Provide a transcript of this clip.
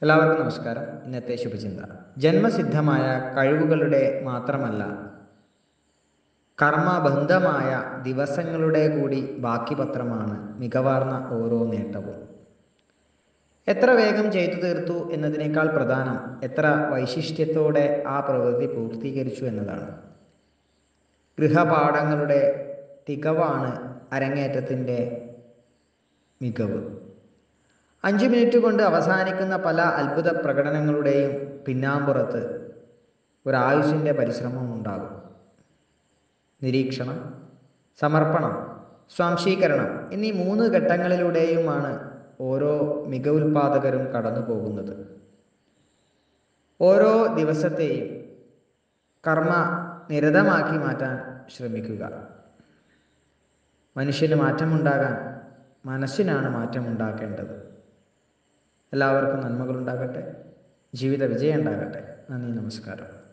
എല്ലാവർക്കും നമസ്കാരം ഇന്നത്തെ ശുഭചിന്ത ജന്മസിദ്ധമായ കഴിവുകളുടെ മാത്രമല്ല കർമ്മബന്ധമായ ദിവസങ്ങളുടെ കൂടി ബാക്കി പത്രമാണ് മികവാർന്ന ഓരോ നേട്ടവും എത്ര വേഗം ചെയ്തു തീർത്തു എന്നതിനേക്കാൾ പ്രധാനം എത്ര വൈശിഷ്ട്യത്തോടെ ആ പ്രവൃത്തി പൂർത്തീകരിച്ചു എന്നതാണ് ഗൃഹപാഠങ്ങളുടെ തികവാണ് അരങ്ങേറ്റത്തിൻ്റെ മികവ് അഞ്ച് മിനിറ്റ് കൊണ്ട് അവസാനിക്കുന്ന പല അത്ഭുത പ്രകടനങ്ങളുടെയും പിന്നാമ്പുറത്ത് ഒരായുഷിൻ്റെ പരിശ്രമം ഉണ്ടാകും നിരീക്ഷണം സമർപ്പണം സ്വാംശീകരണം എന്നീ മൂന്ന് ഘട്ടങ്ങളിലൂടെയുമാണ് ഓരോ മികവുൽപാദകരും കടന്നു പോകുന്നത് ഓരോ ദിവസത്തെയും കർമ്മ നിരതമാക്കി മാറ്റാൻ ശ്രമിക്കുക മനുഷ്യന് മാറ്റമുണ്ടാകാൻ മനസ്സിനാണ് മാറ്റമുണ്ടാക്കേണ്ടത് എല്ലാവർക്കും നന്മകളുണ്ടാകട്ടെ ജീവിത വിജയം ഉണ്ടാകട്ടെ നന്ദി നമസ്കാരം